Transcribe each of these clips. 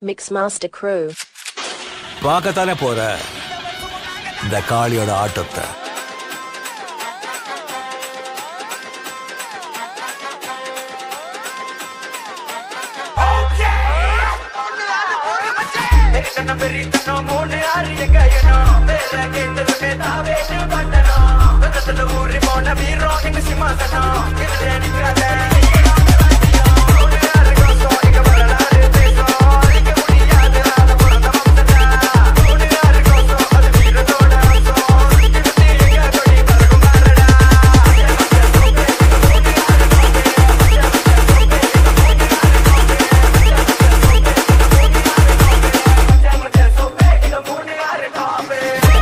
Mixmaster Crew. பார்க்கத்தானே போற இந்த காளியோட ஆட்டத்தை வெறித்தனம் வெறித்தனம் மூணு ஆறு கையணும் வேற கேட்டதுமே தாவேஷு பட்டணும் வெத்தத்துல ஊறி போன வீரம் எங்க சிம்மாசனம் இதுல நிக்காத மூணு ஆறு கோசம் இங்க வரலாறு பேசும் அழிக்க முடியாது ஆள பிறந்த வம்சத்தா மூணு ஆறு கோசம் அது வீரத்தோட அம்சம் சுத்தி சுத்தி எங்க கொடி பறக்கும் பாருடா இங்க மூணு ஆறு டாப்பு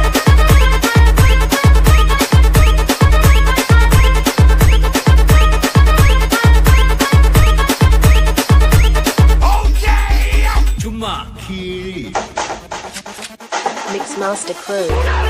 சும்மா கீழி Mixmaster Crew.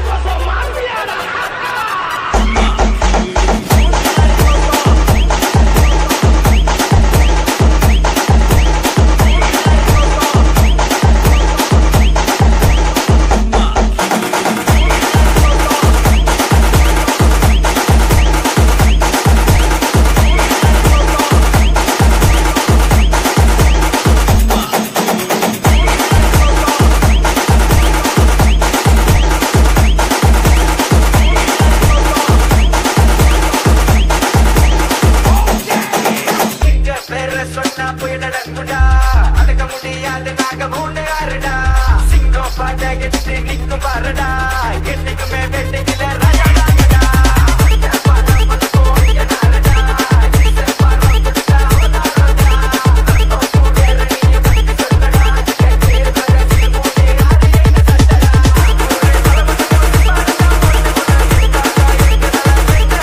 இங்க பேர சொன்னா போய் நடக்குடா அடக்க முடியாது நாங்க மூணு ஆறுடா சிங்கம் பாட்ட எடுத்து நிக்கும் பாருடா என்னைக்குமே வெட்டிக்கல ராஜா நாங்கடா பணம் பணம் இங்க நாரடா இசை பணம் கொடுத்தா அவதாரடா நோக்கு வேற நீ பத்தி சொல்லடா கேட்டு வரசி மூணு ஆறு எங்க சட்டடா ஒரு பலவன் யோசி பாருடா ஒண்ணு ஒண்ணு இருந்தா எங்க நலம் எங்க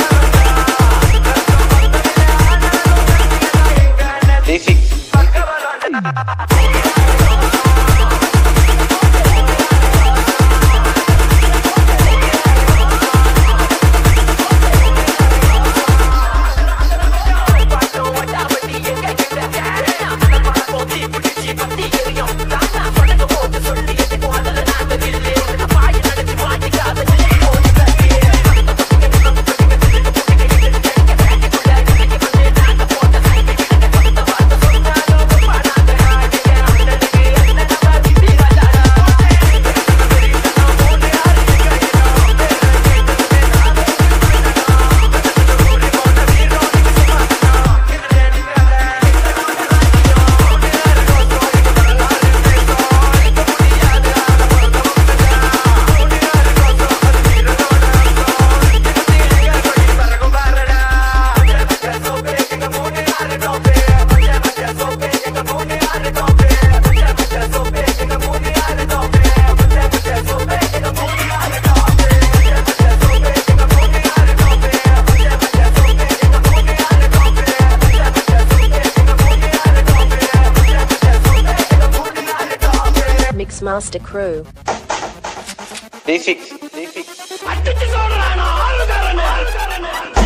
Mixmaster Crew. D6. அடிச்சு சொல்றானா ஆளுகாரனே